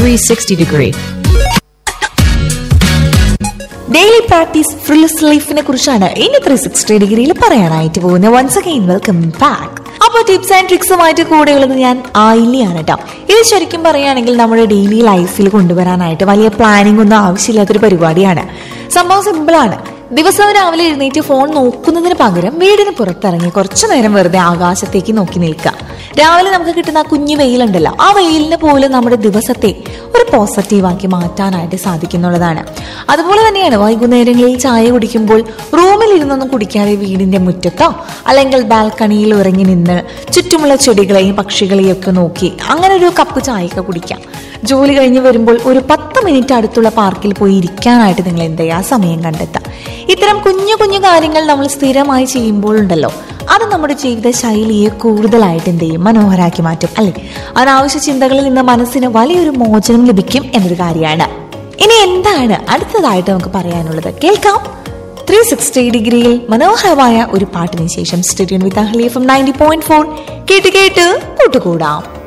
360 degree. Daily practice frills ലൈഫിനെ കുറിച്ചാണ് ഇനി ത്രീ സിക്സ്റ്റി ഡിഗ്രിയിൽ പറയാനായിട്ട് പോകുന്നത് വൺസ് അഗൈൻ വെൽക്കം ബാക്ക് അപ്പൊ ടിപ്സ് ആൻഡ് ട്രിക്സുമായിട്ട് കൂടെയുള്ളത് ഞാൻ ആയില്യാണ് കേട്ടോ ഇത് ശരിക്കും പറയുകയാണെങ്കിൽ നമ്മുടെ ഡെയിലി ലൈഫിൽ കൊണ്ടുവരാനായിട്ട് വലിയ പ്ലാനിംഗ് ഒന്നും ആവശ്യമില്ലാത്തൊരു പരിപാടിയാണ് സംഭവം സിമ്പിൾ ആണ് ദിവസവും രാവിലെ എഴുന്നേറ്റ് ഫോൺ നോക്കുന്നതിന് പകരം വീടിന് പുറത്തിറങ്ങി കുറച്ചു നേരം വെറുതെ ആകാശത്തേക്ക് നോക്കി നിൽക്കുക രാവിലെ നമുക്ക് കിട്ടുന്ന ആ കുഞ്ഞു വെയിലുണ്ടല്ലോ ആ വെയിലിന് പോലും നമ്മുടെ ദിവസത്തെ ഒരു പോസിറ്റീവാക്കി മാറ്റാനായിട്ട് സാധിക്കുന്നുള്ളതാണ് അതുപോലെ തന്നെയാണ് വൈകുന്നേരങ്ങളിൽ ചായ കുടിക്കുമ്പോൾ റൂമിൽ ഇരുന്നൊന്നും കുടിക്കാതെ വീടിന്റെ മുറ്റത്തോ അല്ലെങ്കിൽ ബാൽക്കണിയിൽ ഇറങ്ങി നിന്ന് ചുറ്റുമുള്ള ചെടികളെയും പക്ഷികളെയും ഒക്കെ നോക്കി അങ്ങനെ ഒരു കപ്പ് ചായയൊക്കെ കുടിക്കാം ജോലി കഴിഞ്ഞ് വരുമ്പോൾ ഒരു പത്ത് മിനിറ്റ് അടുത്തുള്ള പാർക്കിൽ പോയി ഇരിക്കാനായിട്ട് നിങ്ങൾ എന്ത് ചെയ്യുക സമയം കണ്ടെത്താം ഇത്തരം കുഞ്ഞു കുഞ്ഞു കാര്യങ്ങൾ നമ്മൾ സ്ഥിരമായി ചെയ്യുമ്പോഴുണ്ടല്ലോ അത് നമ്മുടെ ജീവിത ശൈലിയെ കൂടുതലായിട്ട് എന്ത് ചെയ്യും മനോഹരാക്കി മാറ്റും അല്ലെ അനാവശ്യ ചിന്തകളിൽ നിന്ന് മനസ്സിന് വലിയൊരു മോചനം ലഭിക്കും എന്നൊരു കാര്യമാണ് ഇനി എന്താണ് അടുത്തതായിട്ട് നമുക്ക് പറയാനുള്ളത് കേൾക്കാം ത്രീ സിക്സ്റ്റി ഡിഗ്രിയിൽ മനോഹരമായ ഒരു പാട്ടിന് ശേഷം സ്റ്റേഡിയം വിത്ത് അഹ്ലി എഫ് നയൻറ്റി പോയിന്റ് ഫോർ കേട്ട് കേട്ട് കൂട്ടുകൂടാം